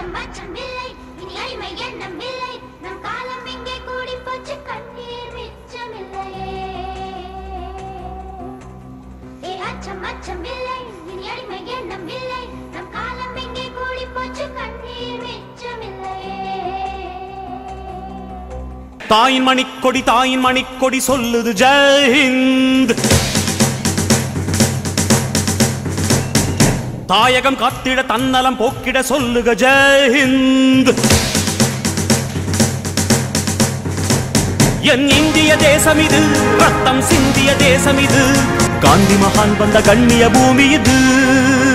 அச்சம் அச்சம் இல்லை இனி அடிமை எண்ணம் இல்லை நம் காலம் எங்கே கூடி போச்சு கண்ணீர் மிச்சமில்லையே ஏ அச்சம் அச்சம் இல்லை இனி அடிமை எண்ணம் இல்லை நம் காலம் எங்கே கூடி போச்சு கண்ணீர் மிச்சமில்லையே தாயின் மணிக்கொடி தாயின் மணிக்கொடி சொல்லுது ஜெயஹிந்த் தாயகம் காத்திட தன்னலம் போக்கிட சொல்லுக ஜெயஹிந்த் என் இந்திய தேசம் இது ரத்தம் சிந்திய தேசம் இது காந்தி மகான் வந்த கண்ணிய பூமி இது